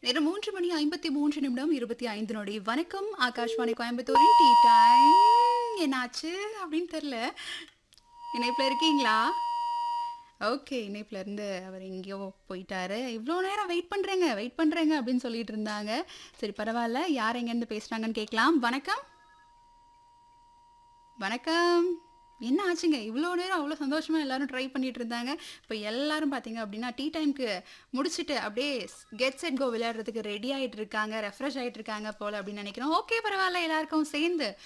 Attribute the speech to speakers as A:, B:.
A: நேரம் மூன்று மணி ஐம்பத்தி மூன்று நிமிடம் இருபத்தி ஐந்து நொடி வணக்கம் ஆகாஷ்வாணி கோயம்புத்தூரின் டீ டைம் என்னாச்சு அப்படின்னு தெரில இணைப்பில் இருக்கீங்களா ஓகே இணைப்பில் இருந்து அவர் எங்கேயோ போயிட்டாரு இவ்வளோ நேரம் வெயிட் பண்ணுறேங்க வெயிட் பண்ணுறேங்க அப்படின்னு சொல்லிட்டு இருந்தாங்க சரி பரவாயில்ல யார் எங்கேருந்து பேசுகிறாங்கன்னு கேட்கலாம் வணக்கம் வணக்கம் என்ன ஆச்சுங்க இவ்வளோ நேரம் அவ்வளோ சந்தோஷமாக எல்லாரும் ட்ரை பண்ணிட்டு இருந்தாங்க இப்போ எல்லாரும் பார்த்தீங்க அப்படின்னா டீ டைம்க்கு முடிச்சுட்டு அப்படியே கெட் செட் கோ விளையாடுறதுக்கு ரெடி ஆகிட்டு இருக்காங்க ரெஃப்ரெஷ் ஆகிட்டு இருக்காங்க போல் அப்படின்னு நினைக்கிறோம் ஓகே பரவாயில்ல எல்லாருக்கும் சேர்ந்து